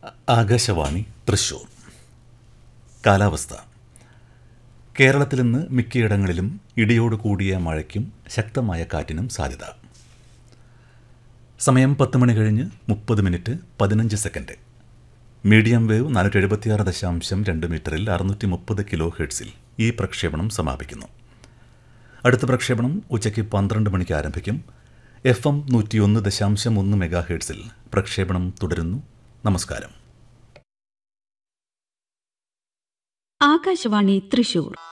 ആകാശവാണി തൃശൂർ കാലാവസ്ഥ കേരളത്തിൽ ഇന്ന് മിക്കയിടങ്ങളിലും ഇടിയോട് കൂടിയ മഴയ്ക്കും ശക്തമായ കാറ്റിനും സാധ്യത സമയം പത്ത് മണി കഴിഞ്ഞ് മുപ്പത് മിനിറ്റ് പതിനഞ്ച് സെക്കൻഡ് മീഡിയം വേവ് നാനൂറ്റി എഴുപത്തിയാറ് ദശാംശം രണ്ട് മീറ്ററിൽ അറുന്നൂറ്റി മുപ്പത് കിലോ ഹെർട്സിൽ ഈ പ്രക്ഷേപണം സമാപിക്കുന്നു അടുത്ത പ്രക്ഷേപണം ഉച്ചയ്ക്ക് പന്ത്രണ്ട് മണിക്ക് ആരംഭിക്കും എഫ് എം നൂറ്റിയൊന്ന് ദശാംശം ഒന്ന് മെഗാ ഹെർട്സിൽ പ്രക്ഷേപണം തുടരുന്നു നമസ്കാരം ആകാശവാണി തൃശൂർ